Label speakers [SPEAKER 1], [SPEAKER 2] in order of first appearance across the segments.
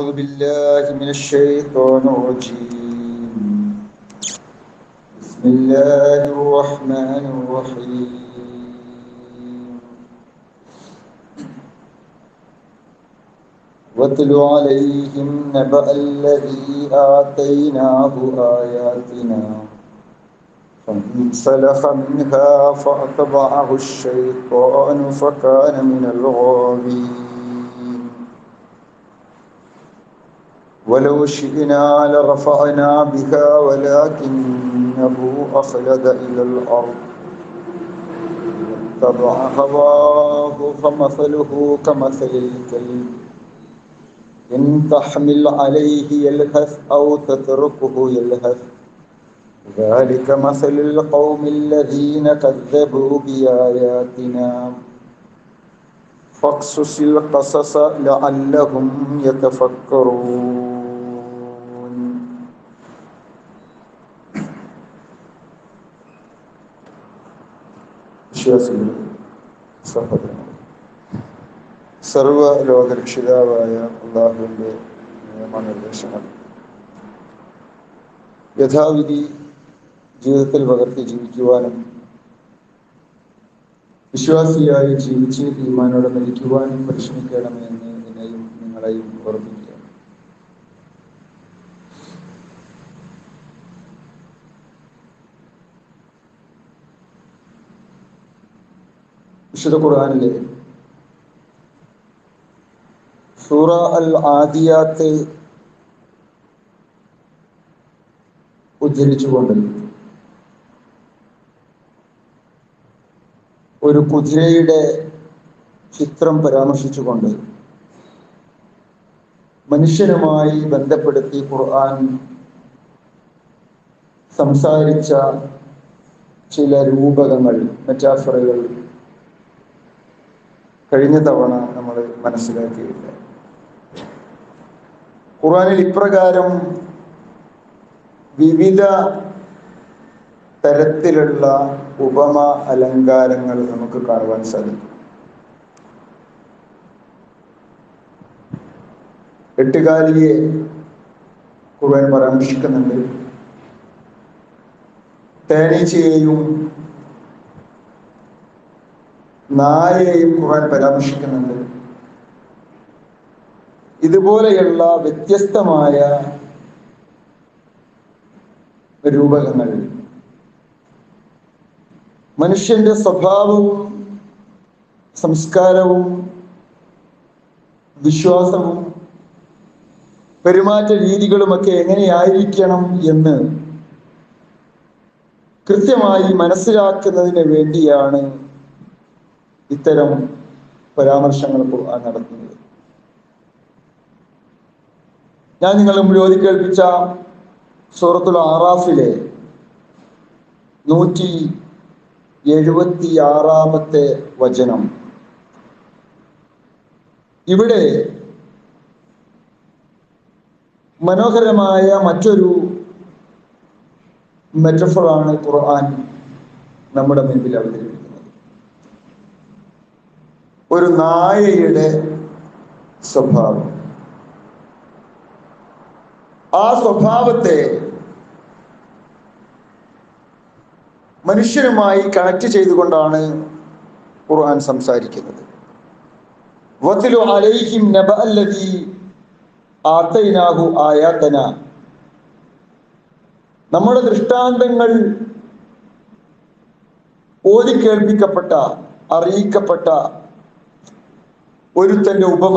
[SPEAKER 1] أعوذ بالله من الشيطان الرجيم بسم الله الرحمن الرحيم واتل عليهم نبأ الذي آتيناه آياتنا فانسلخ منها فأتبعه الشيطان فكان من الغاوين ولو شئنا لرفعنا بها ولكنه أخلد إلى الأرض اتبع هواه فمثله كمثل الكلب إن تحمل عليه يلهث أو تتركه يلهث ذلك مثل القوم الذين كذبوا بآياتنا فاقصص القصص لعلهم يتفكرون വിശ്വാസികൾ സഹോദരങ്ങൾ സർവ ലോകരക്ഷിതാവായ അള്ളാഹുവിൻ്റെ നിയമനിർദ്ദേശങ്ങൾ യഥാവിധി ജീവിതത്തിൽ പകർത്തി ജീവിക്കുവാനും വിശ്വാസിയായി ജീവിച്ച് ഈമാനോടെ മരിക്കുവാനും പരിശ്രമിക്കണമെന്ന് എന്നെയും നിങ്ങളെയും ഓർമ്മിക്കുക വിശുദ്ധ ഖുർആനിലെ സൂറ അൽ ആദിയാത്ത് ഉദ്ധരിച്ചുകൊണ്ട് ഒരു കുതിരയുടെ ചിത്രം പരാമർശിച്ചുകൊണ്ട് മനുഷ്യനുമായി ബന്ധപ്പെടുത്തി ഖുർആൻ സംസാരിച്ച ചില രൂപകങ്ങൾ മെറ്റാഫറുകൾ കഴിഞ്ഞ തവണ നമ്മൾ മനസ്സിലാക്കിയില്ല ഖുർആനിൽ ഇപ്രകാരം വിവിധ തരത്തിലുള്ള ഉപമ അലങ്കാരങ്ങൾ നമുക്ക് കാണുവാൻ സാധിക്കും എട്ടുകാലിയെ ഖുർആൻ പരാമർശിക്കുന്നുണ്ട് തേനീച്ചയെയും നായയെയും ഖുർആൻ പരാമർശിക്കുന്നുണ്ട് ഇതുപോലെയുള്ള വ്യത്യസ്തമായ രൂപകങ്ങൾ മനുഷ്യന്റെ സ്വഭാവവും സംസ്കാരവും വിശ്വാസവും പെരുമാറ്റ രീതികളുമൊക്കെ എങ്ങനെയായിരിക്കണം എന്ന് കൃത്യമായി മനസ്സിലാക്കുന്നതിന് വേണ്ടിയാണ് ഇത്തരം പരാമർശങ്ങൾ ഖുർആൻ നടത്തുന്നത് ഞാൻ നിങ്ങളെ മുഴുവൻ കേൾപ്പിച്ച സൂറത്തുൽ ആറാഫിലെ നൂറ്റി എഴുപത്തി ആറാമത്തെ വചനം ഇവിടെ മനോഹരമായ മറ്റൊരു മെറ്റഫറാണ് ഖുർആൻ നമ്മുടെ മുൻപിൽ അവതരിപ്പിക്കുന്നത് ഒരു നായയുടെ സ്വഭാവം ആ സ്വഭാവത്തെ മനുഷ്യനുമായി കണക്ട് ചെയ്തുകൊണ്ടാണ് ഖുർആൻ സംസാരിക്കുന്നത് വത്തിലു അലൈഹിം നബ അല്ലദീ ആത്തൈനാഹു ആയാതന നമ്മുടെ ദൃഷ്ടാന്തങ്ങൾ ഓതി കേൾപ്പിക്കപ്പെട്ട അറിയിക്കപ്പെട്ട ഒരുത്തന്റെ ഉപമ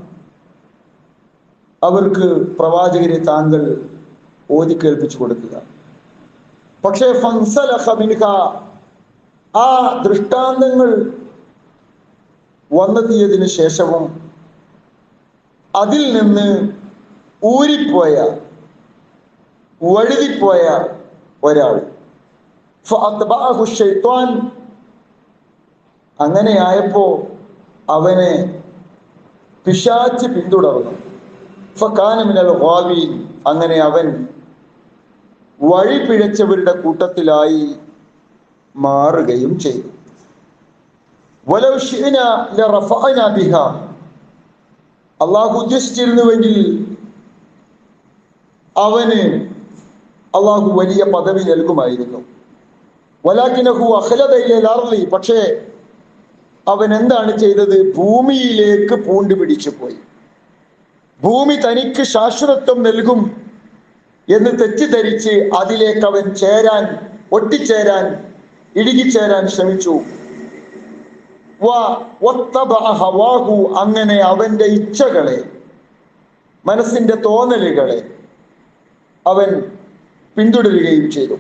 [SPEAKER 1] അവർക്ക് പ്രവാചകരെ താങ്കൾ ഓതി കേൾപ്പിച്ചു കൊടുക്കുക പക്ഷേ ഫൻസലഹ ആ ദൃഷ്ടാന്തങ്ങൾ വന്നെത്തിയതിനു ശേഷവും അതിൽ നിന്ന് ഊരിപ്പോയ വഴുതിപ്പോയ ഒരാൾ അങ്ങനെയായപ്പോ അവനെ പിശാച്ച് പിന്തുടർന്നു ഫക്കാനമിനൽ ഹാവി അങ്ങനെ അവൻ വഴി പിഴച്ചവരുടെ കൂട്ടത്തിലായി മാറുകയും ചെയ്തു വലൗ ശിഅന ലറഫഅന ബിഹ അള്ളാഹു ഉദ്ദേശിച്ചിരുന്നുവെങ്കിൽ അവന് അള്ളാഹു വലിയ പദവി നൽകുമായിരുന്നു വലാക്കിനഹു അഖലതയിലെ പക്ഷേ അവൻ എന്താണ് ചെയ്തത് ഭൂമിയിലേക്ക് പൂണ്ട് പിടിച്ചു പോയി ഭൂമി തനിക്ക് ശാശ്വതത്വം നൽകും എന്ന് തെറ്റിദ്ധരിച്ച് അതിലേക്ക് അവൻ ചേരാൻ ഒട്ടിച്ചേരാൻ ഇടുകിച്ചേരാൻ ശ്രമിച്ചു ഹവാഹു അങ്ങനെ അവന്റെ ഇച്ഛകളെ മനസ്സിന്റെ തോന്നലുകളെ അവൻ പിന്തുടരുകയും ചെയ്തു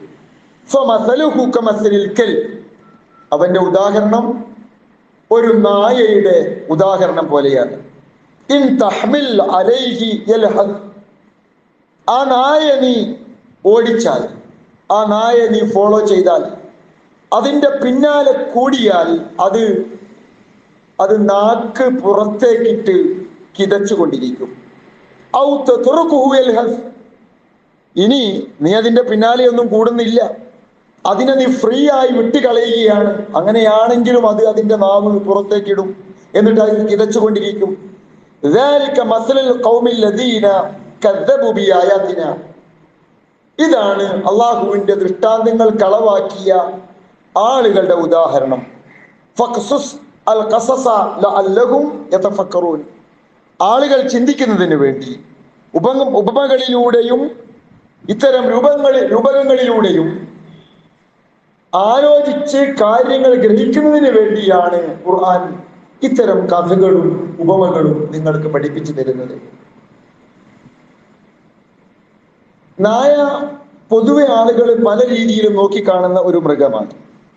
[SPEAKER 1] അവന്റെ ഉദാഹരണം ഒരു നായയുടെ ഉദാഹരണം പോലെയാണ് ഇൻ തഹ്മിൽ അലൈഹി യൽഹദ് ആ നായ നീ ഓടിച്ചാൽ ആ നായ നീ ഫോളോ ചെയ്താൽ അതിൻ്റെ പിന്നാലെ കൂടിയാൽ അത് അത് നാക്ക് പുറത്തേക്കിട്ട് കിതച്ചുകൊണ്ടിരിക്കും ഔത്ത് തുറക്കുഹുവൽ ഹസ് ഇനി നീ അതിൻ്റെ പിന്നാലെ ഒന്നും കൂടുന്നില്ല അതിനെ നീ ഫ്രീ ആയി വിട്ടുകളയുകയാണ് അങ്ങനെയാണെങ്കിലും അത് അതിൻ്റെ നാവ് പുറത്തേക്കിടും എന്നിട്ട് അത് കിതച്ചുകൊണ്ടിരിക്കും ഇതാണ് അള്ളാഹുവിന്റെ ദൃഷ്ടാന്തങ്ങൾ കളവാക്കിയ ആളുകളുടെ ഉദാഹരണം ആളുകൾ ചിന്തിക്കുന്നതിന് വേണ്ടി ഉപ ഉപമകളിലൂടെയും ഇത്തരം രൂപങ്ങളിൽ രൂപകങ്ങളിലൂടെയും ആലോചിച്ച് കാര്യങ്ങൾ ഗ്രഹിക്കുന്നതിന് വേണ്ടിയാണ് ഖുർആൻ ഇത്തരം കഥകളും ഉപമകളും നിങ്ങൾക്ക് പഠിപ്പിച്ചു തരുന്നത് നായ പൊതുവെ ആളുകൾ പല രീതിയിലും നോക്കിക്കാണുന്ന ഒരു മൃഗമാണ്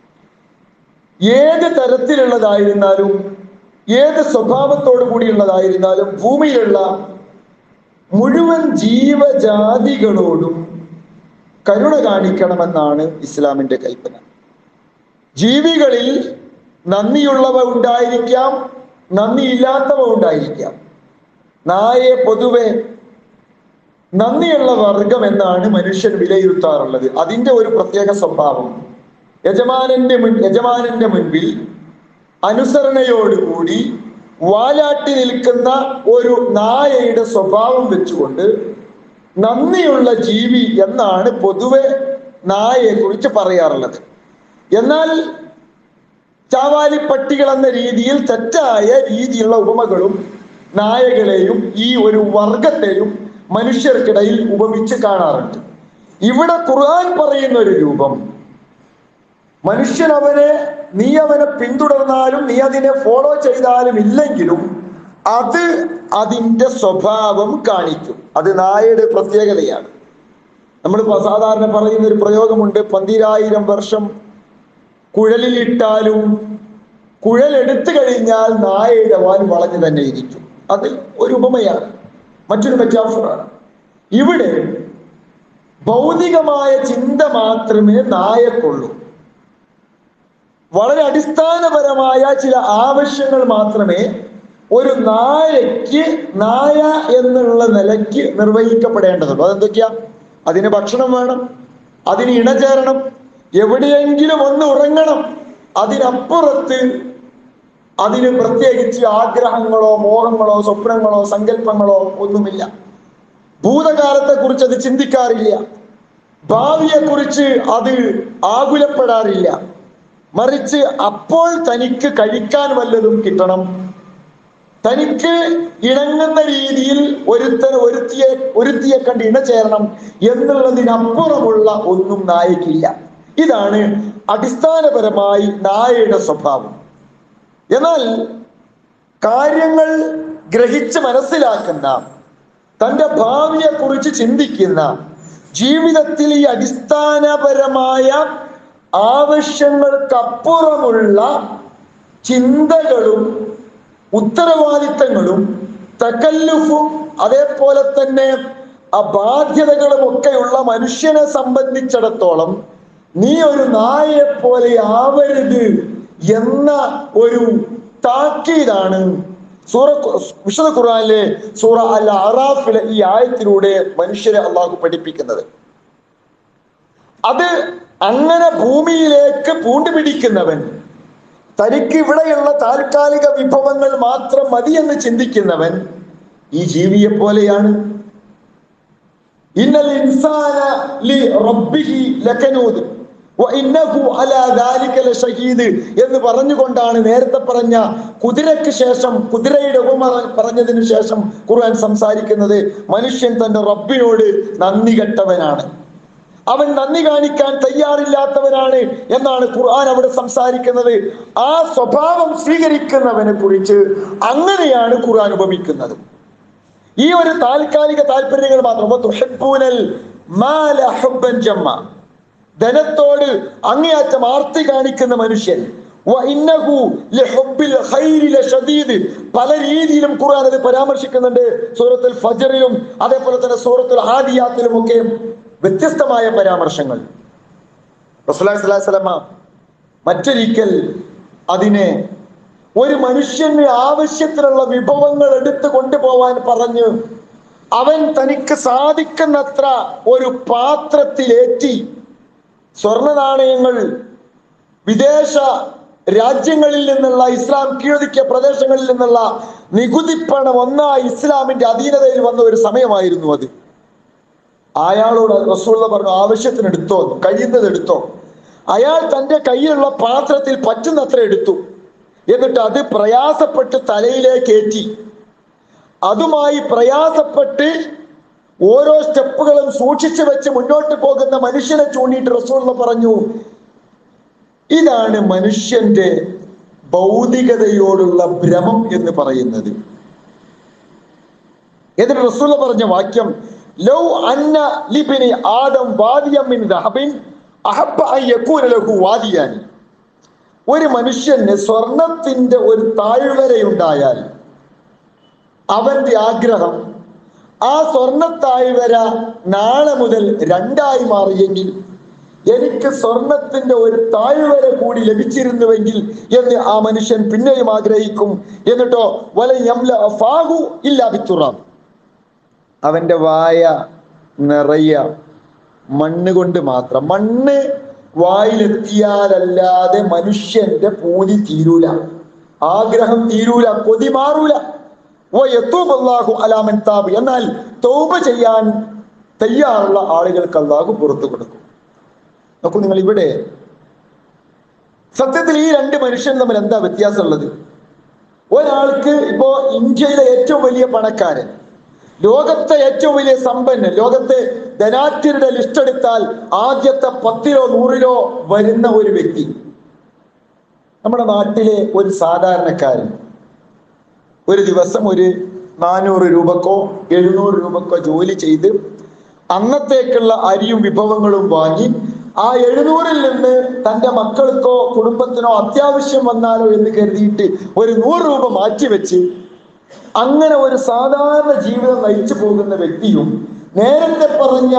[SPEAKER 1] ഏത് തരത്തിലുള്ളതായിരുന്നാലും ഏത് സ്വഭാവത്തോടു കൂടിയുള്ളതായിരുന്നാലും ഭൂമിയിലുള്ള മുഴുവൻ ജീവജാതികളോടും കരുണ കാണിക്കണമെന്നാണ് ഇസ്ലാമിന്റെ കൽപ്പന ജീവികളിൽ നന്ദിയുള്ളവ ഉണ്ടായിരിക്കാം നന്ദിയില്ലാത്തവ ഉണ്ടായിരിക്കാം നായെ പൊതുവെ നന്ദിയുള്ള വർഗം എന്നാണ് മനുഷ്യൻ വിലയിരുത്താറുള്ളത് അതിന്റെ ഒരു പ്രത്യേക സ്വഭാവം യജമാനന്റെ മുൻ യജമാനന്റെ മുൻപിൽ അനുസരണയോടുകൂടി വാലാട്ടി നിൽക്കുന്ന ഒരു നായയുടെ സ്വഭാവം വെച്ചുകൊണ്ട് നന്ദിയുള്ള ജീവി എന്നാണ് പൊതുവെ നായയെ കുറിച്ച് പറയാറുള്ളത് എന്നാൽ ചാവാലി പട്ടികൾ എന്ന രീതിയിൽ തെറ്റായ രീതിയിലുള്ള ഉപമകളും നായകളെയും ഈ ഒരു വർഗത്തെയും മനുഷ്യർക്കിടയിൽ ഉപമിച്ച് കാണാറുണ്ട് ഇവിടെ ഖുർആൻ പറയുന്ന ഒരു രൂപം മനുഷ്യൻ അവനെ നീ അവനെ പിന്തുടർന്നാലും നീ അതിനെ ഫോളോ ചെയ്താലും ഇല്ലെങ്കിലും അത് അതിൻ്റെ സ്വഭാവം കാണിക്കും അത് നായയുടെ പ്രത്യേകതയാണ് നമ്മൾ സാധാരണ പറയുന്ന ഒരു പ്രയോഗമുണ്ട് പന്തിരായിരം വർഷം കുഴലിലിട്ടാലും കുഴലെടുത്തു കഴിഞ്ഞാൽ നായയുടെ വാൽ വളഞ്ഞു തന്നെ ഇരിക്കും അത് ഒരു ഉപമയാണ് മറ്റൊരു മെറ്റാഫറാണ് ഇവിടെ ഭൗതികമായ ചിന്ത മാത്രമേ നായക്കുള്ളൂ വളരെ അടിസ്ഥാനപരമായ ചില ആവശ്യങ്ങൾ മാത്രമേ ഒരു നായയ്ക്ക് നായ എന്നുള്ള നിലയ്ക്ക് നിർവഹിക്കപ്പെടേണ്ടതുള്ളൂ അതെന്തൊക്കെയാ അതിന് ഭക്ഷണം വേണം അതിന് ഇണചേരണം എവിടെയെങ്കിലും ഒന്ന് ഉറങ്ങണം അതിനപ്പുറത്ത് അതിന് പ്രത്യേകിച്ച് ആഗ്രഹങ്ങളോ മോഹങ്ങളോ സ്വപ്നങ്ങളോ സങ്കല്പങ്ങളോ ഒന്നുമില്ല ഭൂതകാലത്തെ കുറിച്ച് അത് ചിന്തിക്കാറില്ല ഭാവിയെ കുറിച്ച് അത് ആകുലപ്പെടാറില്ല മറിച്ച് അപ്പോൾ തനിക്ക് കഴിക്കാൻ വല്ലതും കിട്ടണം തനിക്ക് ഇണങ്ങുന്ന രീതിയിൽ ഒരുത്തന് ഒരുത്തിയെ ഒരുത്തിയെ കണ്ട് ഇണചേരണം എന്നുള്ളതിനപ്പുറമുള്ള ഒന്നും നായക്കില്ല ഇതാണ് അടിസ്ഥാനപരമായി നായയുടെ സ്വഭാവം എന്നാൽ കാര്യങ്ങൾ ഗ്രഹിച്ച് മനസ്സിലാക്കുന്ന തൻ്റെ ഭാവിയെ കുറിച്ച് ചിന്തിക്കുന്ന ജീവിതത്തിൽ ഈ അടിസ്ഥാനപരമായ ആവശ്യങ്ങൾക്കപ്പുറമുള്ള ചിന്തകളും ഉത്തരവാദിത്തങ്ങളും തക്കല്ലുഫും അതേപോലെ തന്നെ ബാധ്യതകളും ഒക്കെയുള്ള മനുഷ്യനെ സംബന്ധിച്ചിടത്തോളം നീ ഒരു നായയെ പോലെ ആവരുത് എന്ന ഒരു താക്കീതാണ് സൂറ വിശുദ്ധ ഖുർആനിലെ സൂറ അൽ അറാഫിലെ ഈ ആയത്തിലൂടെ മനുഷ്യരെ അള്ളാഹു പഠിപ്പിക്കുന്നത് അത് അങ്ങനെ ഭൂമിയിലേക്ക് പൂണ്ടുപിടിക്കുന്നവൻ തനിക്ക് ഇവിടെയുള്ള താൽക്കാലിക വിഭവങ്ങൾ മാത്രം മതി എന്ന് ചിന്തിക്കുന്നവൻ ഈ ജീവിയെ പോലെയാണ് ഇന്നൽ ഇൻസാന ലി റബ്ബിഹി ലകനൂദ് വഇന്നഹു അലാ ദാലിക ലശഹീദ് എന്ന് പറഞ്ഞുകൊണ്ടാണ് നേരത്തെ പറഞ്ഞ കുതിരയ്ക്ക് ശേഷം കുതിരയുടെ ഉപമ പറഞ്ഞതിന് ശേഷം ഖുർആൻ സംസാരിക്കുന്നത് മനുഷ്യൻ തന്റെ റബ്ബിനോട് നന്ദി കെട്ടവനാണ് അവൻ നന്ദി കാണിക്കാൻ തയ്യാറില്ലാത്തവനാണ് എന്നാണ് ഖുർആൻ അവിടെ സംസാരിക്കുന്നത് ആ സ്വഭാവം സ്വീകരിക്കുന്നവനെ കുറിച്ച് അങ്ങനെയാണ് ഖുർആൻ ഉപമിക്കുന്നത് ഈ ഒരു താൽക്കാലിക താല്പര്യങ്ങൾ മാത്രം അപ്പൊ തുഹിബ്ബൂനൽ മാല ഹുബ്ബൻ ജമ്മ ധനത്തോട് അങ്ങേയറ്റം ആർത്തി കാണിക്കുന്ന മനുഷ്യൻ വഇന്നഹു ലിഹുബ്ബിൽ ഖൈരി ലശദീദ് പല രീതിയിലും ഖുർആൻ അത് പരാമർശിക്കുന്നുണ്ട് സൂറത്തുൽ ഫജ്റിലും അതേപോലെ തന്നെ സൂറത്തുൽ ആദിയാത്തിലും ഒക്കെ വ്യത്യസ്തമായ പരാമർശങ്ങൾ റസൂലുള്ളാഹി സ്വല്ലല്ലാഹു അലൈഹി വസല്ലമ മറ്റൊരിക്കൽ അതിനെ ഒരു മനുഷ്യന് ആവശ്യത്തിനുള്ള വിഭവങ്ങൾ എടുത്തു കൊണ്ടുപോവാൻ പറഞ്ഞു അവൻ തനിക്ക് സാധിക്കുന്നത്ര ഒരു പാത്രത്തിലേറ്റി സ്വർണ്ണ നാണയങ്ങൾ വിദേശ രാജ്യങ്ങളിൽ നിന്നുള്ള ഇസ്ലാം കീഴൊതുക്കിയ പ്രദേശങ്ങളിൽ നിന്നുള്ള നികുതിപ്പണം ഒന്നായി ഇസ്ലാമിന്റെ അധീനതയിൽ വന്ന ഒരു സമയമായിരുന്നു അത് അയാളോട് റസൂള്ള പറഞ്ഞു ആവശ്യത്തിന് എടുത്തോ കഴിയുന്നത് എടുത്തോ അയാൾ തന്റെ കയ്യിലുള്ള പാത്രത്തിൽ പറ്റുന്നത്ര എടുത്തു എന്നിട്ട് അത് പ്രയാസപ്പെട്ട് തലയിലേക്ക് ഏറ്റി അതുമായി പ്രയാസപ്പെട്ട് ഓരോ സ്റ്റെപ്പുകളും സൂക്ഷിച്ചു വെച്ച് മുന്നോട്ട് പോകുന്ന മനുഷ്യനെ ചൂണ്ടിയിട്ട് റസൂള്ള പറഞ്ഞു ഇതാണ് മനുഷ്യന്റെ ഭൗതികതയോടുള്ള ഭ്രമം എന്ന് പറയുന്നത് എന്നിട്ട് റസൂള്ള പറഞ്ഞ വാക്യം ലൗ അന്ന ലിബിനി ആദം വാദിയം മിൻ ദഹബിൻ അഹബ്ബ അൻ യകൂന ലഹു വാദിയാനി ഒരു മനുഷ്യന് സ്വർണത്തിന്റെ ഒരു താഴ്വരയുണ്ടായാൽ അവന്റെ ആഗ്രഹം ആ സ്വർണ്ണ താഴ്വര നാളെ മുതൽ രണ്ടായി മാറിയെങ്കിൽ എനിക്ക് സ്വർണത്തിന്റെ ഒരു താഴ്വര കൂടി ലഭിച്ചിരുന്നുവെങ്കിൽ എന്ന് ആ മനുഷ്യൻ പിന്നെയും ആഗ്രഹിക്കും എന്നിട്ടോ വല യംല ഫാഹു ഇല്ലാ ബിത്തുറാം അവന്റെ വായ നിറയ മണ്ണ് കൊണ്ട് മാത്രം മണ്ണ് വായിലെത്തിയാലല്ലാതെ മനുഷ്യന്റെ പൂതി തീരൂല ആഗ്രഹം തീരൂല കൊതി മാറൂല ഓ എത്തൂബല്ലാഹു അലാമൻ താബ് എന്നാൽ തൗബ ചെയ്യാൻ തയ്യാറുള്ള ആളുകൾക്ക് അള്ളാഹു പുറത്തു കൊടുക്കും നോക്കൂ നിങ്ങൾ ഇവിടെ സത്യത്തിൽ ഈ രണ്ട് മനുഷ്യൻ തമ്മിൽ എന്താ വ്യത്യാസമുള്ളത് ഒരാൾക്ക് ഇപ്പോ ഇന്ത്യയിലെ ഏറ്റവും വലിയ പണക്കാരൻ ലോകത്തെ ഏറ്റവും വലിയ സമ്പന്നൻ ലോകത്തെ ധനാത്യരുടെ ലിസ്റ്റ് എടുത്താൽ ആദ്യത്തെ പത്തിലോ നൂറിലോ വരുന്ന ഒരു വ്യക്തി നമ്മുടെ നാട്ടിലെ ഒരു സാധാരണക്കാരൻ ഒരു ദിവസം ഒരു നാനൂറ് രൂപക്കോ എഴുന്നൂറ് രൂപക്കോ ജോലി ചെയ്ത് അന്നത്തേക്കുള്ള അരിയും വിഭവങ്ങളും വാങ്ങി ആ എഴുന്നൂറിൽ നിന്ന് തന്റെ മക്കൾക്കോ കുടുംബത്തിനോ അത്യാവശ്യം വന്നാലോ എന്ന് കരുതിയിട്ട് ഒരു നൂറ് രൂപ മാറ്റിവെച്ച് അങ്ങനെ ഒരു സാധാരണ ജീവിതം നയിച്ചു പോകുന്ന വ്യക്തിയും നേരത്തെ പറഞ്ഞ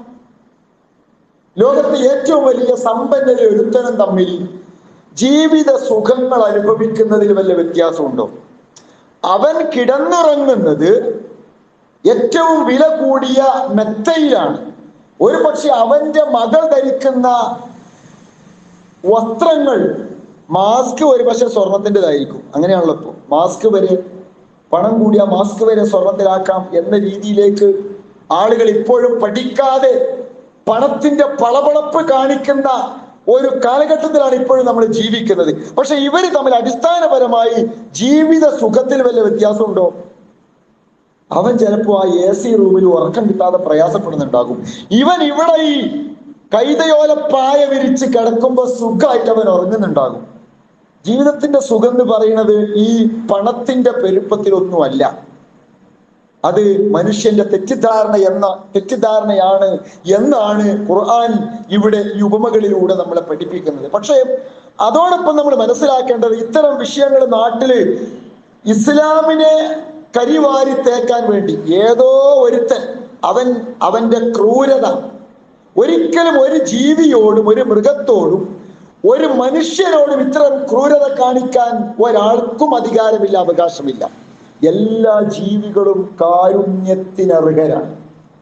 [SPEAKER 1] ലോകത്തെ ഏറ്റവും വലിയ സമ്പന്നരെ ഒരുത്തനും തമ്മിൽ ജീവിത സുഖങ്ങൾ അനുഭവിക്കുന്നതിൽ വല്ല വ്യത്യാസമുണ്ടോ അവൻ കിടന്നുറങ്ങുന്നത് ഏറ്റവും വില കൂടിയ മെത്തയിലാണ് ഒരു പക്ഷെ അവന്റെ മകൾ ധരിക്കുന്ന വസ്ത്രങ്ങൾ മാസ്ക് ഒരു പക്ഷെ സ്വർണത്തിൻ്റെതായിരിക്കും അങ്ങനെയാണല്ലോ ഇപ്പോൾ മാസ്ക് വരെ പണം കൂടിയ മാസ്ക് വരെ സ്വർണത്തിലാക്കാം എന്ന രീതിയിലേക്ക് ആളുകൾ ഇപ്പോഴും പഠിക്കാതെ പണത്തിന്റെ പളപളപ്പ് കാണിക്കുന്ന ഒരു കാലഘട്ടത്തിലാണ് ഇപ്പോഴും നമ്മൾ ജീവിക്കുന്നത് പക്ഷെ ഇവർ തമ്മിൽ അടിസ്ഥാനപരമായി ജീവിത സുഖത്തിൽ വല്ല വ്യത്യാസമുണ്ടോ അവൻ ചിലപ്പോ ആ എ സി റൂമിൽ ഉറക്കം കിട്ടാതെ പ്രയാസപ്പെടുന്നുണ്ടാകും ഇവൻ ഇവിടെ ഈ കൈതയോല പായ വിരിച്ച് കിടക്കുമ്പോ സുഖമായിട്ട് അവൻ ഉറങ്ങുന്നുണ്ടാകും ജീവിതത്തിന്റെ സുഖം എന്ന് പറയുന്നത് ഈ പണത്തിന്റെ പെരുപ്പത്തിലൊന്നുമല്ല അത് മനുഷ്യന്റെ തെറ്റിദ്ധാരണ എന്ന തെറ്റിദ്ധാരണയാണ് എന്നാണ് ഖുർആൻ ഇവിടെ ഈ ഉപമകളിലൂടെ നമ്മളെ പഠിപ്പിക്കുന്നത് പക്ഷേ അതോടൊപ്പം നമ്മൾ മനസ്സിലാക്കേണ്ടത് ഇത്തരം വിഷയങ്ങൾ നാട്ടില് ഇസ്ലാമിനെ കരിവാരി തേക്കാൻ വേണ്ടി ഏതോ ഒരുത്തൻ അവൻ അവന്റെ ക്രൂരത ഒരിക്കലും ഒരു ജീവിയോടും ഒരു മൃഗത്തോടും ഒരു മനുഷ്യനോടും ഇത്തരം ക്രൂരത കാണിക്കാൻ ഒരാൾക്കും അധികാരമില്ല അവകാശമില്ല എല്ലാ ജീവികളും കാരുണ്യത്തിനർഹരാണ്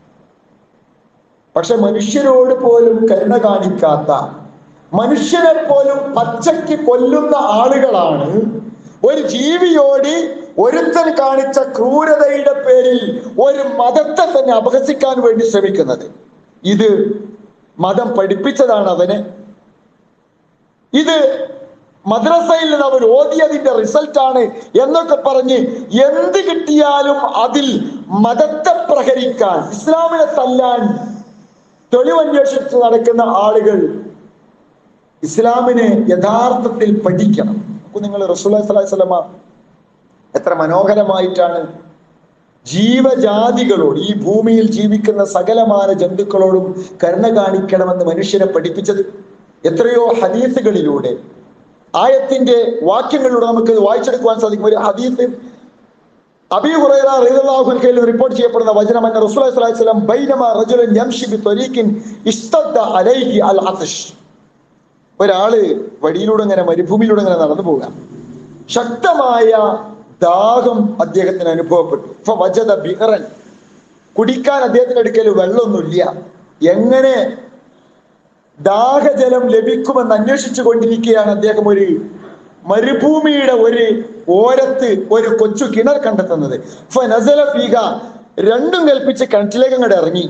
[SPEAKER 1] പക്ഷെ മനുഷ്യരോട് പോലും കരുണ കാണിക്കാത്ത മനുഷ്യനെ പോലും പച്ചയ്ക്ക് കൊല്ലുന്ന ആളുകളാണ് ഒരു ജീവിയോട് ഒരുത്തൻ കാണിച്ച ക്രൂരതയുടെ പേരിൽ ഒരു മതത്തെ തന്നെ അപഹസിക്കാൻ വേണ്ടി ശ്രമിക്കുന്നത് ഇത് മതം പഠിപ്പിച്ചതാണ് അവന് ഇത് മദ്രസയിൽ നിന്ന് അവൻ ഓതിയതിന്റെ റിസൾട്ട് ആണ് എന്നൊക്കെ പറഞ്ഞ് എന്ത് കിട്ടിയാലും അതിൽ മതത്തെ പ്രഹരിക്കാൻ ഇസ്ലാമിനെ തല്ലാൻ തെളിവന്വേഷിച്ച് നടക്കുന്ന ആളുകൾ ഇസ്ലാമിനെ യഥാർത്ഥത്തിൽ പഠിക്കണം അപ്പൊ നിങ്ങൾ റസൂൽ സ്വലമ എത്ര മനോഹരമായിട്ടാണ് ജീവജാതികളോട് ഈ ഭൂമിയിൽ ജീവിക്കുന്ന സകലമാന ജന്തുക്കളോടും കരുണ കാണിക്കണമെന്ന് മനുഷ്യനെ പഠിപ്പിച്ചത് എത്രയോ ഹദീസുകളിലൂടെ ആയത്തിന്റെ വാക്യങ്ങളിലൂടെ നമുക്ക് ഇത് വായിച്ചെടുക്കുവാൻ സാധിക്കും ഒരു ഹദീസ് അബീ ഹുറൈറ റളിയല്ലാഹു അൻഹു റിപ്പോർട്ട് ചെയ്യപ്പെടുന്ന വചനം അന്ന റസൂലുള്ളാഹി സ്വല്ലല്ലാഹു അലൈഹി വസല്ലം ബൈനമ റജുലൻ യംശി ബി ത്വരീഖിൻ ഇസ്തദ്ദ അലൈഹി അൽ അതഷ് ഒരാള് വഴിയിലൂടെ ഇങ്ങനെ മരുഭൂമിയിലൂടെ ഇങ്ങനെ നടന്നു പോവുക ശക്തമായ ദാഹം അദ്ദേഹത്തിന് അനുഭവപ്പെട്ടു ഫവജദ ബിഹറൻ കുടിക്കാൻ അദ്ദേഹത്തിന്റെ അടുക്കൽ വെള്ളമൊന്നുമില്ല എങ്ങനെ ദാഹജലം ലഭിക്കുമെന്ന് അന്വേഷിച്ചു കൊണ്ടിരിക്കുകയാണ് അദ്ദേഹം ഒരു മരുഭൂമിയുടെ ഒരു ഓരത്ത് ഒരു കൊച്ചു കിണർ കണ്ടെത്തുന്നത് ഫനസല ഫീഹ രണ്ടും കൽപ്പിച്ച് കിണറ്റിലേക്ക് അങ്ങോട്ട് ഇറങ്ങി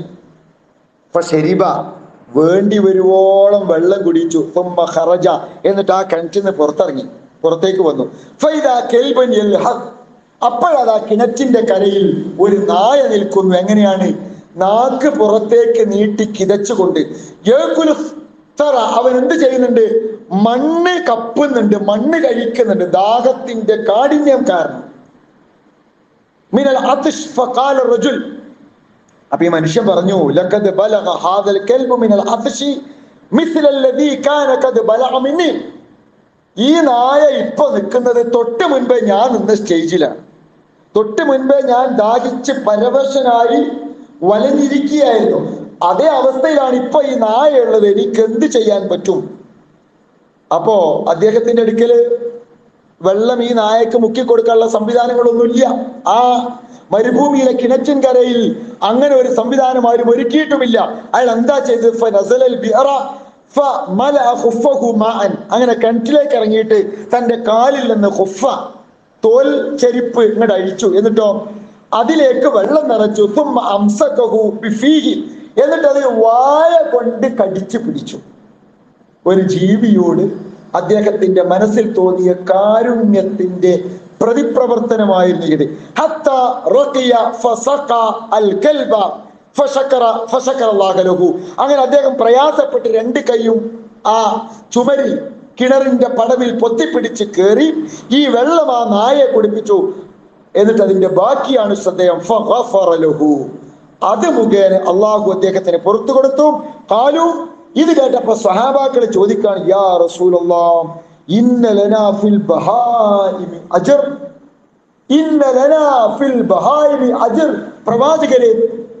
[SPEAKER 1] ശരിബ വേണ്ടി വരുവോളം വെള്ളം കുടിച്ചു തുമ്മ ഖറജ എന്നിട്ട് ആ കിണറ്റിൽ നിന്ന് പുറത്തിറങ്ങി പുറത്തേക്ക് വന്നു ഫൈദാ കെൽബൻ യൽഹദ്. അപ്പോഴതാ കിണറ്റിന്റെ കരയിൽ ഒരു നായ നിൽക്കുന്നു എങ്ങനെയാണ് നാക്ക് പുറത്തേക്ക് നീട്ടി കിതച്ചുകൊണ്ട് യഅ്കുലു തറ അവൻ എന്ത് ചെയ്യുന്നുണ്ട് മണ്ണ് കപ്പുന്നുണ്ട് മണ്ണ് കഴിക്കുന്നുണ്ട് ദാഹത്തിന്റെ കാഠിന്യം കാരണം മിനൽ അതിഷ് ഫഖാല റജുൽ അപ്പൊ ഈ മനുഷ്യൻ പറഞ്ഞു ലഖദ് ബലഗ ഹാദൽ കൽബു മിനൽ അത്ഷി മിസ്ല അല്ലദീ കാന ഖദ് ബലഗ മിന്നി ഈ നായ ഇപ്പൊ നിൽക്കുന്നത് തൊട്ട് മുൻപേ ഞാൻ നിന്ന സ്റ്റേജിലാണ് തൊട്ട് മുൻപേ ഞാൻ ദാഹിച്ച് പരവശനായി വലഞ്ഞിരിക്കുകയായിരുന്നു അതേ അവസ്ഥയിലാണ് ഇപ്പൊ ഈ നായ ഉള്ളത് എനിക്ക് എന്ത് ചെയ്യാൻ പറ്റും അപ്പോ അദ്ദേഹത്തിന്റെ അടുക്കല് വെള്ളം ഈ നായക്ക് മുക്കി കൊടുക്കാനുള്ള സംവിധാനങ്ങളൊന്നുമില്ല ആ മരുഭൂമിയിലെ കിണറ്റിൻ കരയിൽ അങ്ങനെ ഒരു സംവിധാനം ആരും ഒരുക്കിയിട്ടുമില്ല അയാൾ എന്താ ചെയ്തത് ഫനസലൽ ബിഅറ ഫമലഅ ഖുഫഹു മാഅൻ. അങ്ങനെ കിണറ്റിലേക്ക് ഇറങ്ങിയിട്ട് തന്റെ കാലിൽ നിന്ന് ഹുഫ തോൽ ചെരിപ്പ് ഇങ്ങോട്ട് അഴിച്ചു എന്നിട്ടോ അതിലേക്ക് വെള്ളം നിറച്ചു തുമ്മ അംസകഹു ബിഫീഹി എന്നിട്ട് അത് വായ കൊണ്ട് കടിച്ചു പിടിച്ചു ഒരു ജീവിയോട് അദ്ദേഹത്തിന്റെ മനസ്സിൽ തോന്നിയ കാരുണ്യത്തിന്റെ പ്രതിപ്രവർത്തനമായിരുന്നു ഇത് ഹത്ത റഖിയ ഫസഖ അൽ കൽബ ഫശക്കറ ഫശക്കറ അല്ലാഹു ലഹു. അങ്ങനെ അദ്ദേഹം പ്രയാസപ്പെട്ട് രണ്ട് കൈയും ആ ചുമരിൽ കിണറിന്റെ പടവിൽ പൊത്തിപ്പിടിച്ച് കയറി ഈ വെള്ളം ആ നായെ കുടിപ്പിച്ചു എന്നിട്ട് അതിന്റെ ബാക്കിയാണ് ശ്രദ്ധേയം ഫഗഫറ ലഹു. അത് മുഖേന അള്ളാഹു അദ്ദേഹത്തിന് പുറത്തു കൊടുത്തു കാലു ഇത് കേട്ടപ്പോ സഹാബാക്കൾ ചോദിക്കാണ് യാ റസൂലല്ലാ ഇന്ന ലനാ ഫിൽ ബഹായിമി അജർ ഇന്ന ലനാ ഫിൽ ബഹായിമി അജർ പ്രവാചകരെ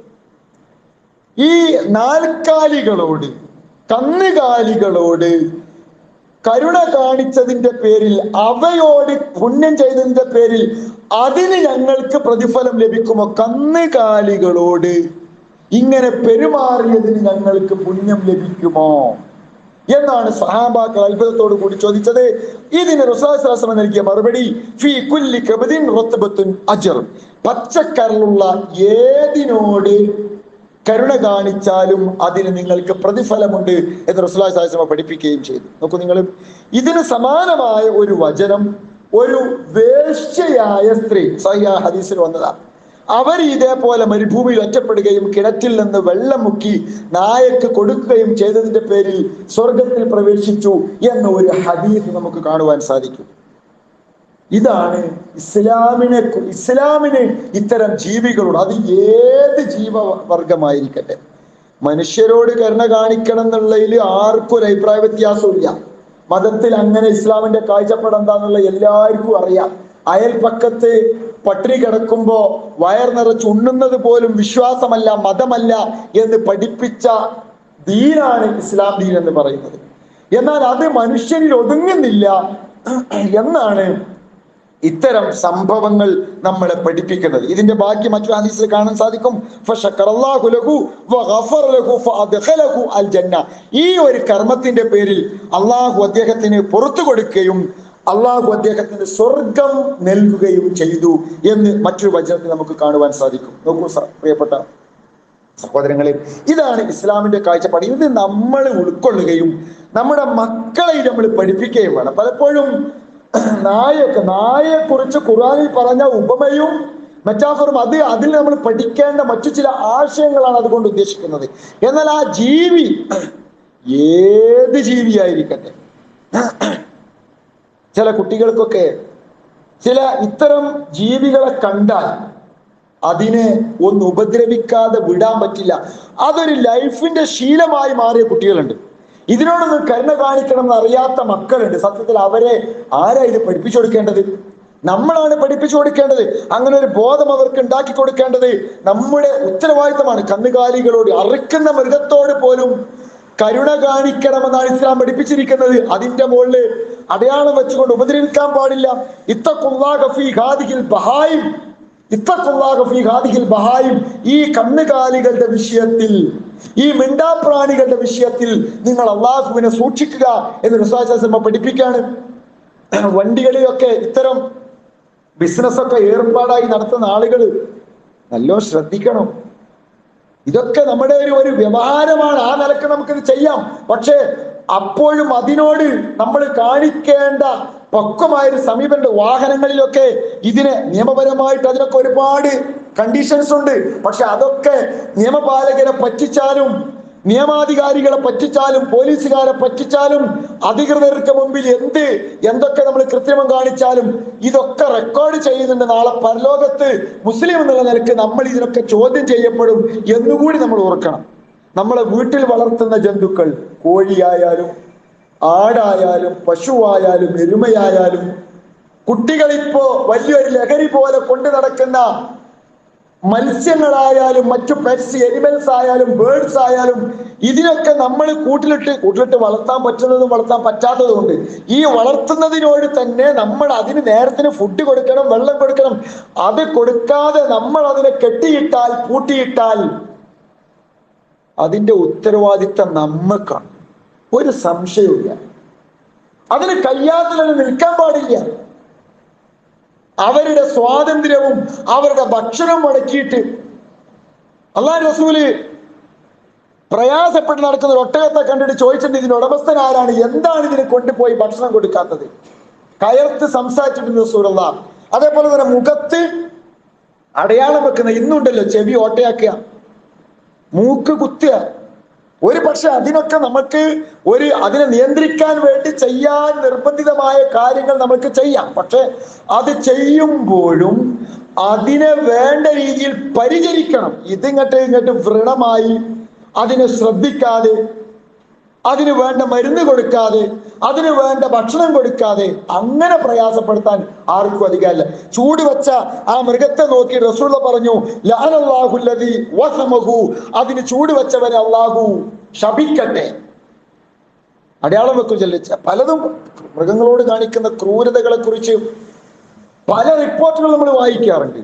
[SPEAKER 1] ഈ നാൽക്കാലികളോട് കന്നുകാലികളോട് കരുണ കാണിച്ചതിന്റെ പേരിൽ അവയോട് പുണ്യം ചെയ്തതിന്റെ പേരിൽ അതിന് ഞങ്ങൾക്ക് പ്രതിഫലം ലഭിക്കുമോ കന്നുകാലികളോട് ഇങ്ങനെ പെരുമാറിയതിന് ഞങ്ങൾക്ക് പുണ്യം ലഭിക്കുമോ എന്നാണ് സഹാബാക്കൾ അത്ഭുതത്തോടു കൂടി ചോദിച്ചത് ഇതിന് റുസാസ്ലാസം നൽകിയ മറുപടി ഫി കുല്ലി കബദിൻ റത്ബത്തുൻ അജർ പച്ചക്കരലുള്ള ഏതിനോട് കരുണ കാണിച്ചാലും അതിന് നിങ്ങൾക്ക് പ്രതിഫലമുണ്ട് എന്ന് റസുലാ സാഹിസ്മ പഠിപ്പിക്കുകയും ചെയ്തു നോക്കൂ നിങ്ങൾ ഇതിന് സമാനമായ ഒരു വചനം ഒരു വേശ്യയായ സ്ത്രീ സഹിയ ഹദീസിൽ വന്നതാ അവർ ഇതേപോലെ മരുഭൂമിയിൽ ഒറ്റപ്പെടുകയും കിണറ്റിൽ നിന്ന് വെള്ളം മുക്കി നായക്ക് കൊടുക്കുകയും ചെയ്തതിന്റെ പേരിൽ സ്വർഗത്തിൽ പ്രവേശിച്ചു എന്ന ഒരു ഹദീസ് നമുക്ക് കാണുവാൻ സാധിക്കും ഇതാണ് ഇസ്ലാമിനെ കു- ഇസ്ലാമിന് ഇത്തരം ജീവികളോട് അത് ഏത് ജീവവർഗമായിരിക്കട്ടെ മനുഷ്യരോട് കരുണ കാണിക്കണം എന്നുള്ളതിൽ ആർക്കും ഒരു അഭിപ്രായ വ്യത്യാസമില്ല മതത്തിൽ അങ്ങനെ ഇസ്ലാമിന്റെ കാഴ്ചപ്പാട് എന്താന്നുള്ള എല്ലാവർക്കും അറിയാം അയൽപക്കത്ത് പട്ടിണി കിടക്കുമ്പോ വയർ നിറച്ച് ഉണ്ണുന്നത് പോലും വിശ്വാസമല്ല മതമല്ല എന്ന് പഠിപ്പിച്ച ദീനാണ് ഇസ്ലാം ദീൻ എന്ന് പറയുന്നത് എന്നാൽ അത് മനുഷ്യനിൽ ഒതുങ്ങുന്നില്ല എന്നാണ് ഇത്തരം സംഭവങ്ങൾ നമ്മളെ പഠിപ്പിക്കുന്നത് ഇതിന്റെ ബാക്കി മറ്റു ഹദീസിൽ കാണാൻ സാധിക്കും ഫശക്കറല്ലാഹു ലഹു വഗഫറ ലഹു ഫഅദ്ഖലഹു അൽ ജന്ന ഈ ഒരു കർമ്മത്തിന്റെ പേരിൽ അള്ളാഹു അദ്ദേഹത്തിന് പുറത്തു കൊടുക്കുകയും അള്ളാഹു അദ്ദേഹത്തിന് സ്വർഗം നൽകുകയും ചെയ്തു എന്ന് മറ്റൊരു വചനത്തിൽ നമുക്ക് കാണുവാൻ സാധിക്കും നോക്കൂ സ- പ്രിയപ്പെട്ട സഹോദരങ്ങളെ ഇതാണ് ഇസ്ലാമിന്റെ കാഴ്ചപ്പാട് ഇത് നമ്മൾ ഉൾക്കൊള്ളുകയും നമ്മുടെ മക്കളെ നമ്മൾ പഠിപ്പിക്കുകയും വേണം പലപ്പോഴും നായൊക്കെ നായയെ കുറിച്ച് ഖുറാനിൽ പറഞ്ഞ ഉപമയും മെറ്റാഫറും അത് അതിൽ നമ്മൾ പഠിക്കേണ്ട മറ്റു ചില ആശയങ്ങളാണ് അതുകൊണ്ട് ഉദ്ദേശിക്കുന്നത് എന്നാൽ ആ ജീവി ഏത് ജീവിയായിരിക്കട്ടെ ചില കുട്ടികൾക്കൊക്കെ ചില ഇത്തരം ജീവികളെ കണ്ടാൽ അതിനെ ഒന്ന് ഉപദ്രവിക്കാതെ വിടാൻ പറ്റില്ല അതൊരു ലൈഫിന്റെ ശീലമായി മാറിയ കുട്ടികളുണ്ട് ഇതിനോടൊന്ന് കരുണ കാണിക്കണം എന്ന് അറിയാത്ത മക്കളുണ്ട് സത്യത്തിൽ അവരെ ആരാ ഇത് പഠിപ്പിച്ചു കൊടുക്കേണ്ടത് നമ്മളാണ് പഠിപ്പിച്ചു കൊടുക്കേണ്ടത് അങ്ങനെ ഒരു ബോധം അവർക്ക് ഉണ്ടാക്കി കൊടുക്കേണ്ടത് നമ്മുടെ ഉത്തരവാദിത്തമാണ് കന്നുകാലികളോട് അറുക്കുന്ന മൃഗത്തോട് പോലും കരുണ കാണിക്കണമെന്നാണ് ഇസ്ലാം പഠിപ്പിച്ചിരിക്കുന്നത് അതിന്റെ മുകളില് അടയാളം വെച്ചുകൊണ്ട് ഉപദ്രവിക്കാൻ പാടില്ല ഇത്തഖുല്ലാഹ ഫീ ഹാദിഹിൽ ബഹായിം ഇത്തഖുല്ലാഹ ഫീ ഹാദിഹിൽ ബഹായിം ഈ കന്നുകാലികളുടെ വിഷയത്തിൽ ഈ മിണ്ടാപ്രാണികളുടെ വിഷയത്തിൽ നിങ്ങൾ അള്ളാഹുവിനെ സൂക്ഷിക്കുക എന്ന് റിസാർച്ച് പഠിപ്പിക്കാണ് വണ്ടികളിലൊക്കെ ഇത്തരം ബിസിനസ് ഒക്കെ ഏർപ്പാടായി നടത്തുന്ന ആളുകൾ നല്ലോണം ശ്രദ്ധിക്കണം ഇതൊക്കെ നമ്മുടെ ഒരു ഒരു വ്യവഹാരമാണ് ആ നിലക്ക് നമുക്കിത് ചെയ്യാം പക്ഷേ അപ്പോഴും അതിനോട് നമ്മൾ കാണിക്കേണ്ട പക്വമായൊരു സമീപന്റെ വാഹനങ്ങളിലൊക്കെ ഇതിനെ നിയമപരമായിട്ട് അതിനൊക്കെ ഒരുപാട് കണ്ടീഷൻസ് ഉണ്ട് പക്ഷെ അതൊക്കെ നിയമപാലകരെ പറ്റിച്ചാലും നിയമാധികാരികളെ പറ്റിച്ചാലും പോലീസുകാരെ പറ്റിച്ചാലും അധികൃതർക്ക് മുമ്പിൽ എന്ത് എന്തൊക്കെ നമ്മൾ കൃത്രിമം കാണിച്ചാലും ഇതൊക്കെ റെക്കോർഡ് ചെയ്യുന്നുണ്ട് നാളെ പരലോകത്ത് മുസ്ലിം എന്നുള്ള നിലക്ക് നമ്മൾ ഇതിനൊക്കെ ചോദ്യം ചെയ്യപ്പെടും എന്നുകൂടി നമ്മൾ ഓർക്കണം നമ്മളെ വീട്ടിൽ വളർത്തുന്ന ജന്തുക്കൾ കോഴിയായാലും ആടായാലും പശുവായാലും എരുമയായാലും കുട്ടികളിപ്പോ വലിയൊരു ലഹരി പോലെ കൊണ്ടു നടക്കുന്ന മത്സ്യങ്ങളായാലും മറ്റു പെറ്റ്സ് എനിമൽസ് ആയാലും ബേർഡ്സ് ആയാലും ഇതിനൊക്കെ നമ്മൾ കൂട്ടിലിട്ട് കൂട്ടിലിട്ട് വളർത്താൻ പറ്റുന്നതും വളർത്താൻ പറ്റാത്തതും ഉണ്ട് ഈ വളർത്തുന്നതിനോട് തന്നെ നമ്മൾ അതിന് നേരത്തിന് ഫുഡ് കൊടുക്കണം വെള്ളം കൊടുക്കണം അത് കൊടുക്കാതെ നമ്മൾ അതിനെ കെട്ടിയിട്ടാൽ പൂട്ടിയിട്ടാൽ അതിന്റെ ഉത്തരവാദിത്തം നമ്മക്കാണ് ഒരു സംശയവുമില്ല അതിന് കഴിയാത്തതിന് നിൽക്കാൻ പാടില്ല അവരുടെ സ്വാതന്ത്ര്യവും അവരുടെ ഭക്ഷണം മുടക്കിയിട്ട് അള്ളാഹ് റസൂല് പ്രയാസപ്പെട്ട് നടക്കുന്ന ഒരു ഒട്ടകത്തെ കണ്ടിട്ട് ചോദിച്ചിട്ടുണ്ട് ഇതിന് ഉടമസ്ഥൻ ആരാണ് എന്താണ് ഇതിന് കൊണ്ടുപോയി ഭക്ഷണം കൊടുക്കാത്തത് കയർത്ത് സംസാരിച്ചിട്ടുണ്ട് റസൂലുള്ള അതേപോലെ തന്നെ മുഖത്ത് അടയാളം വെക്കുന്ന ഇന്നുണ്ടല്ലോ ചെവി ഓട്ടയാക്കുക മൂക്ക് കുത്തുക ഒരു പക്ഷെ അതിനൊക്കെ നമുക്ക് ഒരു അതിനെ നിയന്ത്രിക്കാൻ വേണ്ടി ചെയ്യാൻ നിർബന്ധിതമായ കാര്യങ്ങൾ നമുക്ക് ചെയ്യാം പക്ഷെ അത് ചെയ്യുമ്പോഴും അതിനെ വേണ്ട രീതിയിൽ പരിചരിക്കണം ഇതിങ്ങോട്ട് ഇങ്ങോട്ട് വ്രണമായി അതിനെ ശ്രദ്ധിക്കാതെ അതിന് വേണ്ട മരുന്ന് കൊടുക്കാതെ അതിന് വേണ്ട ഭക്ഷണം കൊടുക്കാതെ അങ്ങനെ പ്രയാസപ്പെടുത്താൻ ആർക്കും അധികാരമില്ല ചൂട് വെച്ച ആ മൃഗത്തെ നോക്കി റസൂള്ള പറഞ്ഞു ലാനല്ലാഹുല്ലതി വസമഹു അതിന് ചൂട് വെച്ചവരെ അള്ളാഹു ശപിക്കട്ടെ അടയാളം വെക്കും ചെല്ലിച്ച പലതും മൃഗങ്ങളോട് കാണിക്കുന്ന ക്രൂരതകളെ കുറിച്ച് പല റിപ്പോർട്ടുകൾ നമ്മൾ വായിക്കാറുണ്ട്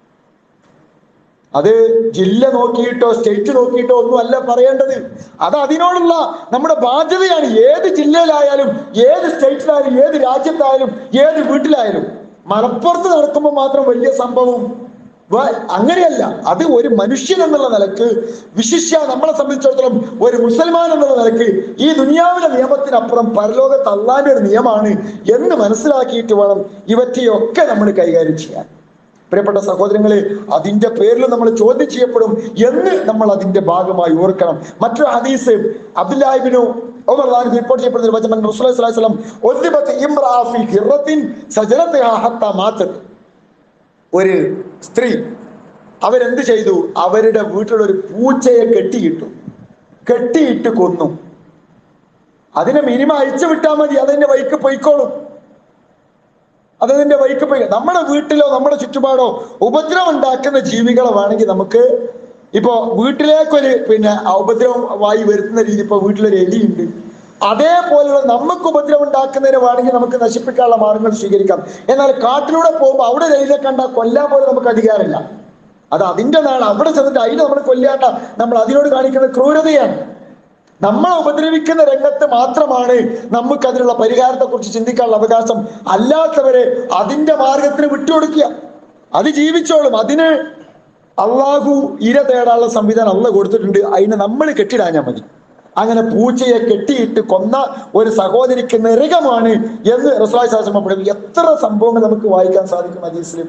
[SPEAKER 1] അത് ജില്ല നോക്കിയിട്ടോ സ്റ്റേറ്റ് നോക്കിയിട്ടോ ഒന്നും അല്ല പറയേണ്ടത് അത് അതിനോടുള്ള നമ്മുടെ ബാധ്യതയാണ് ഏത് ജില്ലയിലായാലും ഏത് സ്റ്റേറ്റിലായാലും ഏത് രാജ്യത്തായാലും ഏത് വീട്ടിലായാലും മലപ്പുറത്ത് നടക്കുമ്പോൾ മാത്രം വലിയ സംഭവം വ- അങ്ങനെയല്ല അത് ഒരു മനുഷ്യൻ എന്നുള്ള നിലക്ക് വിശിഷ്യ നമ്മളെ സംബന്ധിച്ചിടത്തോളം ഒരു മുസൽമാൻ എന്നുള്ള നിലക്ക് ഈ ദുനിയാവിലെ നിയമത്തിനപ്പുറം പരലോകത്ത് അള്ളാന്റെ ഒരു നിയമമാണ് എന്ന് മനസ്സിലാക്കിയിട്ട് വേണം ഇവറ്റെയൊക്കെ നമ്മൾ കൈകാര്യം ചെയ്യാൻ പ്രിയപ്പെട്ട സഹോദരങ്ങളെ അതിന്റെ പേരിൽ നമ്മൾ ചോദ്യം ചെയ്യപ്പെടും എന്ന് നമ്മൾ അതിന്റെ ഭാഗമായി ഓർക്കണം മറ്റൊരു ഹദീസ് അബ്ദുല്ലാഹിബിനു ഉമർ റളിയല്ലാഹു റിപ്പോർട്ട് ചെയ്യപ്പെടുന്ന ഒരു വചനം റസൂലുള്ളാഹി സ്വല്ലല്ലാഹു അലൈഹി വസല്ലം ഉദ്ദിബത്ത് ഇംറഅ ഫീ ഹിറത്തിൻ സജനതഹാ ഹത്താ മാതത് ഒരു സ്ത്രീ അവരെന്ത് ചെയ്തു അവരുടെ വീട്ടിലുള്ള ഒരു പൂച്ചയെ കെട്ടിയിട്ടു കെട്ടിയിട്ട് കൊന്നു അതിനെ മിനിമം അഴിച്ചു വിട്ടാൽ മതി അതിന്റെ വഴിക്ക് പൊയ്ക്കോളും അതതിന്റെ വഴിക്ക് പോയി നമ്മുടെ വീട്ടിലോ നമ്മുടെ ചുറ്റുപാടോ ഉപദ്രവം ഉണ്ടാക്കുന്ന ജീവികളെ വേണമെങ്കിൽ നമുക്ക് ഇപ്പോ വീട്ടിലേക്കൊരു പിന്നെ ഉപദ്രവമായി വരുത്തുന്ന രീതി ഇപ്പൊ വീട്ടിലൊരു എലിയുണ്ട് അതേപോലെയുള്ള നമുക്ക് ഉപദ്രവം ഉണ്ടാക്കുന്നതിന് വേണമെങ്കിൽ നമുക്ക് നശിപ്പിക്കാനുള്ള മാർഗങ്ങൾ സ്വീകരിക്കാം എന്നാൽ കാട്ടിലൂടെ പോകുമ്പോൾ അവിടെ ഒരു എലിയെ കണ്ടാൽ കൊല്ലാൻ പോലും നമുക്ക് അധികാരമില്ല അത് അതിന്റെ നാൾ അവിടെ ചെന്നിട്ട് അതിനെ നമ്മൾ കൊല്ലാണ്ട നമ്മൾ അതിനോട് കാണിക്കുന്ന ക്രൂരതയാണ് നമ്മളെ ഉപദ്രവിക്കുന്ന രംഗത്ത് മാത്രമാണ് നമുക്ക് അതിനുള്ള പരിഹാരത്തെ കുറിച്ച് ചിന്തിക്കാനുള്ള അവകാശം അല്ലാത്തവരെ അതിന്റെ മാർഗത്തിന് വിട്ടുകൊടുക്കുക അത് ജീവിച്ചോളും അതിന് അള്ളാഹു ഇര തേടാനുള്ള സംവിധാനം അള്ള കൊടുത്തിട്ടുണ്ട് അതിന് നമ്മൾ കെട്ടിടാഞ്ഞാൽ മതി അങ്ങനെ പൂച്ചയെ കെട്ടിയിട്ട് കൊന്ന ഒരു സഹോദരിക്ക് നരകമാണ് എന്ന് റസൂലായി ശാസ്ത്രം പഠിക്കും എത്ര സംഭവങ്ങൾ നമുക്ക് വായിക്കാൻ സാധിക്കും ഹദീസിലും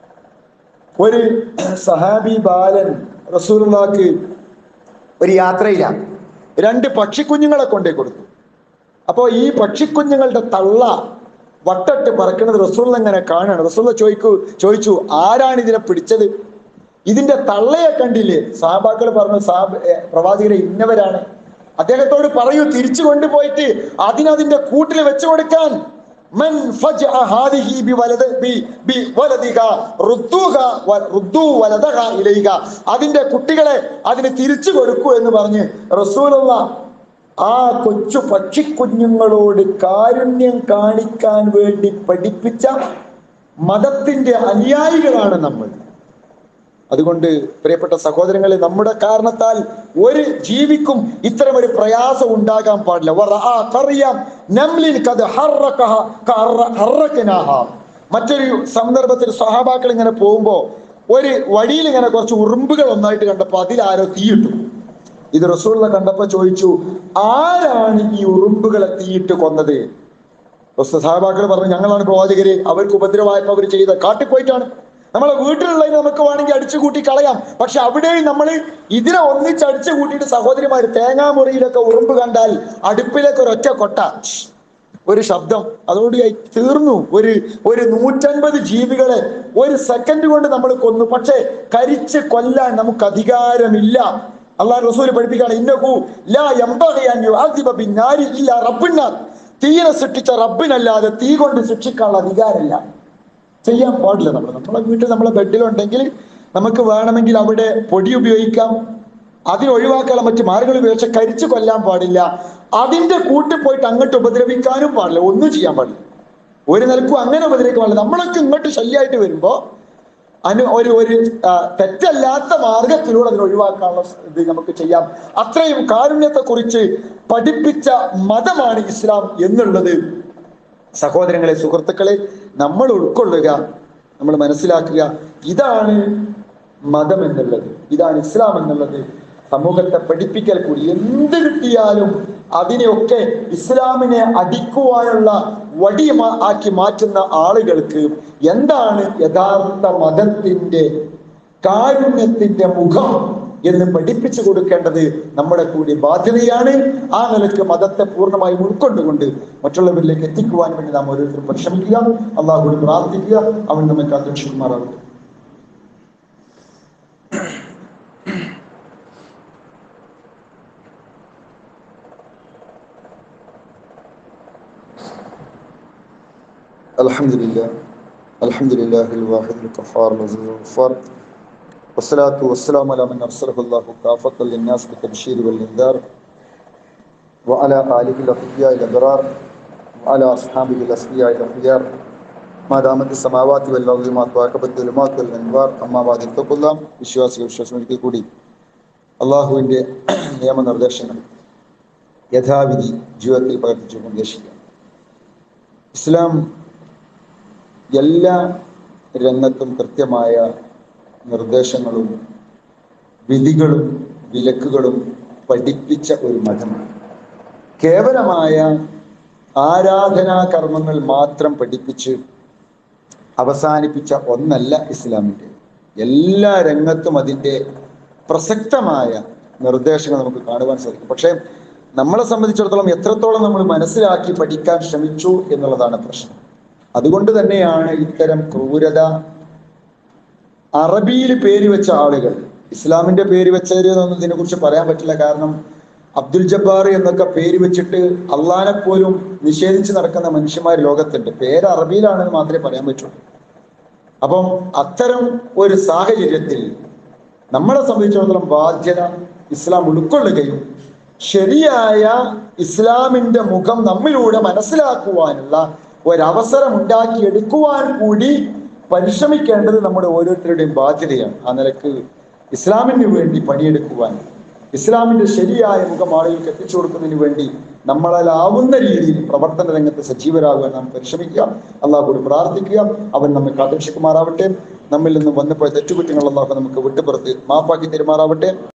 [SPEAKER 1] ഒരു സഹാബി ബാലൻ റസൂലുള്ളാക്ക് ഒരു യാത്രയിലാണ് രണ്ട് പക്ഷിക്കുഞ്ഞുങ്ങളെ കൊണ്ടേ കൊടുത്തു അപ്പോ ഈ പക്ഷിക്കുഞ്ഞുങ്ങളുടെ തള്ള വട്ടട്ട് പറക്കുന്നത് റസൂൽ എങ്ങനെ കാണാണ് റസൂൽ ചോദിക്കൂ ചോദിച്ചു ആരാണ് ഇതിനെ പിടിച്ചത് ഇതിന്റെ തള്ളയെ കണ്ടില്ലേ സാബാക്കൾ പറഞ്ഞു സാബ് ഏ, പ്രവാചകരെ ഇന്നവരാണ് അദ്ദേഹത്തോട് പറയൂ തിരിച്ചു കൊണ്ടുപോയിട്ട് അതിനതിന്റെ കൂട്ടിൽ വെച്ചു കൊടുക്കാൻ മൻ ഫജ്അ ഹാദിഹി ബിവലദ- ബി- ബിവലദിഹ റുദ്ദൂഹ വ- റുദ്ദൂ വലദഹ ഇലൈഹ. അതിന്റെ കുട്ടികളെ അതിന് തിരിച്ചു കൊടുക്കൂ എന്ന് പറഞ്ഞ് റസൂലുള്ള ആ കൊച്ചു പക്ഷിക്കുഞ്ഞുങ്ങളോട് കാരുണ്യം കാണിക്കാൻ വേണ്ടി പഠിപ്പിച്ച മതത്തിന്റെ അനുയായികളാണ് നമ്മൾ അതുകൊണ്ട് പ്രിയപ്പെട്ട സഹോദരങ്ങളെ നമ്മുടെ കാരണത്താൽ ഒരു ജീവിക്കും ഇത്തരം ഒരു പ്രയാസം ഉണ്ടാകാൻ പാടില്ല വറആ ഖറിയം നംലിൻ ഖദ് ഹറഖഹ കറ- ഹറഖനാഹ. മറ്റൊരു സന്ദർഭത്തിൽ സഹാബാക്കൾ ഇങ്ങനെ പോകുമ്പോ ഒരു വഴിയിൽ ഇങ്ങനെ കുറച്ച് ഉറുമ്പുകൾ ഒന്നായിട്ട് കണ്ടപ്പോ അതിലാരോ തീയിട്ടു ഇത് റസൂള്ള കണ്ടപ്പോ ചോദിച്ചു ആരാണ് ഈ ഉറുമ്പുകളെ തീയിട്ട് കൊന്നത് സഹാബാക്കൾ പറഞ്ഞു ഞങ്ങളാണ് പ്രവാചകര് അവർക്ക് ഉപദ്രവമായപ്പോ അവർ ചെയ്ത കാട്ടിപ്പോയിട്ടാണ് നമ്മളെ വീട്ടിലുള്ളതിന് നമുക്ക് വേണമെങ്കിൽ അടിച്ചു കൂട്ടി കളയാം പക്ഷെ അവിടെയും നമ്മൾ ഇതിനെ ഒന്നിച്ച് അടിച്ചു കൂട്ടിയിട്ട് സഹോദരിമാര് തേങ്ങാമുറിയിലൊക്കെ ഉറുമ്പ് കണ്ടാൽ അടുപ്പിലേക്ക് ഒരു ഒറ്റ കൊട്ട ഒരു ശബ്ദം അതോടെ തീർന്നു ഒരു ഒരു നൂറ്റൻപത് ജീവികളെ ഒരു സെക്കൻഡ് കൊണ്ട് നമ്മൾ കൊന്നു പക്ഷേ കരിച്ച് കൊല്ലാൻ നമുക്ക് അധികാരമില്ല അള്ളാഹ് റസൂല് പഠിപ്പിക്കുകയാണ് ഇന്നഹു ലാ യംബഗി അൻ യുഅദ്ദിബ ബിന്നാരി ഇല്ലാ റബ്ബുന്നാർ തീരെ സൃഷ്ടിച്ച റബ്ബിനല്ലാതെ തീ കൊണ്ട് ശിക്ഷിക്കാനുള്ള അധികാരമില്ല ചെയ്യാൻ പാടില്ല നമ്മൾ നമ്മളെ വീട്ടിൽ നമ്മളെ ബെഡിലുണ്ടെങ്കിൽ നമുക്ക് വേണമെങ്കിൽ അവിടെ പൊടി ഉപയോഗിക്കാം അതിന് ഒഴിവാക്കാനുള്ള മറ്റു മാർഗങ്ങൾ ഉപയോഗിച്ച് കരിച്ചു കൊല്ലാൻ പാടില്ല അതിന്റെ കൂട്ടിൽ പോയിട്ട് അങ്ങോട്ട് ഉപദ്രവിക്കാനും പാടില്ല ഒന്നും ചെയ്യാൻ പാടില്ല ഒരു നിലക്കും അങ്ങനെ ഉപദ്രവിക്കാൻ പാടില്ല നമ്മളൊക്കെ ഇങ്ങോട്ട് ശല്യമായിട്ട് വരുമ്പോ അനു ഒരു ഒരു ആ, തെറ്റല്ലാത്ത മാർഗത്തിലൂടെ അതിനെ ഒഴിവാക്കാനുള്ള ഇത് നമുക്ക് ചെയ്യാം അത്രയും കാരുണ്യത്തെ കുറിച്ച് പഠിപ്പിച്ച മതമാണ് ഇസ്ലാം എന്നുള്ളത് സഹോദരങ്ങളെ സുഹൃത്തുക്കളെ നമ്മൾ ഉൾക്കൊള്ളുക നമ്മൾ മനസ്സിലാക്കുക ഇതാണ് മതം എന്നുള്ളത് ഇതാണ് ഇസ്ലാം എന്നുള്ളത് സമൂഹത്തെ പഠിപ്പിക്കൽ കൂടി എന്ത് കിട്ടിയാലും അതിനെയൊക്കെ ഇസ്ലാമിനെ അടിക്കുവാനുള്ള വടി മാ- ആക്കി മാറ്റുന്ന ആളുകൾക്ക് എന്താണ് യഥാർത്ഥ മതത്തിന്റെ കാരുണ്യത്തിന്റെ മുഖം എന്ന് പഠിപ്പിച്ചു കൊടുക്കേണ്ടത് നമ്മുടെ കൂടി ബാധ്യതയാണ് ആ നിലക്ക് മതത്തെ പൂർണ്ണമായും ഉൾക്കൊണ്ടുകൊണ്ട് മറ്റുള്ളവരിലേക്ക് എത്തിക്കുവാൻ വേണ്ടി നാം ഓരോരുത്തരും പരിശ്രമിക്കുക അള്ളാഹുട് പ്രാർത്ഥിക്കുക അവൻ നമ്മെ കാത്തുരക്ഷിക്കുമാറാവട്ടെ الحمد لله الحمد لله الواحد القهار العزيز الغفار والصلاة والسلام على من أرسله الله كافة للناس بالتبشير والإنذار وعلى آله الأخياء الأبرار وعلى أصحابه الأصفياء الأخيار ما دامت السماوات والأرض ما تواكبت الظلمات والأنوار أما بعد اتقوا الله വിശ്വാസികൾ വിശ്വാസമൊരിക്കൽ കൂടി അള്ളാഹുവിൻ്റെ നിയമനിർദ്ദേശങ്ങൾ യഥാവിധി ജീവിതത്തിൽ പകർത്തിച്ചു ഉദ്ദേശിക്കുക ഇസ്ലാം എല്ലാ രംഗത്തും കൃത്യമായ നിർദ്ദേശങ്ങളും വിധികളും വിലക്കുകളും പഠിപ്പിച്ച ഒരു മതമാണ് കേവലമായ ആരാധനാ കർമ്മങ്ങൾ മാത്രം പഠിപ്പിച്ച് അവസാനിപ്പിച്ച ഒന്നല്ല ഇസ്ലാമിൻ്റെ എല്ലാ രംഗത്തും അതിൻ്റെ പ്രസക്തമായ നിർദ്ദേശങ്ങൾ നമുക്ക് കാണുവാൻ സാധിക്കും പക്ഷേ നമ്മളെ സംബന്ധിച്ചിടത്തോളം എത്രത്തോളം നമ്മൾ മനസ്സിലാക്കി പഠിക്കാൻ ശ്രമിച്ചു എന്നുള്ളതാണ് പ്രശ്നം അതുകൊണ്ട് തന്നെയാണ് ഇത്തരം ക്രൂരത അറബിയിൽ പേര് വെച്ച ആളുകൾ ഇസ്ലാമിന്റെ പേര് വെച്ചവരെന്നൊന്നും ഇതിനെ കുറിച്ച് പറയാൻ പറ്റില്ല കാരണം അബ്ദുൽ ജബ്ബാർ എന്നൊക്കെ പേര് വെച്ചിട്ട് അള്ളാനെ പോലും നിഷേധിച്ച് നടക്കുന്ന മനുഷ്യന്മാർ ലോകത്തുണ്ട് പേര് അറബിയിലാണെന്ന് മാത്രമേ പറയാൻ പറ്റുള്ളൂ അപ്പം അത്തരം ഒരു സാഹചര്യത്തിൽ നമ്മളെ സംബന്ധിച്ചിടത്തോളം ബാധ്യത ഇസ്ലാം ഉൾക്കൊള്ളുകയും ശരിയായ ഇസ്ലാമിന്റെ മുഖം നമ്മിലൂടെ മനസ്സിലാക്കുവാനുള്ള ഒരവസരം ഉണ്ടാക്കിയെടുക്കുവാൻ കൂടി പരിശ്രമിക്കേണ്ടത് നമ്മുടെ ഓരോരുത്തരുടെയും ബാധ്യതയാണ് ആ നിലക്ക് ഇസ്ലാമിന് വേണ്ടി പണിയെടുക്കുവാൻ ഇസ്ലാമിന്റെ ശരിയായ മുഖം ആളുകൾക്ക് എത്തിച്ചു കൊടുക്കുന്നതിന് വേണ്ടി നമ്മളാലാവുന്ന രീതിയിൽ പ്രവർത്തന രംഗത്ത് സജീവരാകുവാൻ നാം പരിശ്രമിക്കുക അള്ളാഹുയോട് പ്രാർത്ഥിക്കുക അവൻ നമ്മെ കാത്തുരക്ഷിക്കുമാറാവട്ടെ നമ്മിൽ നിന്നും വന്നപ്പോയ തെറ്റുകുറ്റങ്ങൾ അള്ളാഹു നമുക്ക് വിട്ടുപുറത്ത് മാപ്പാക്കി തെരുമാറാവട്ടെ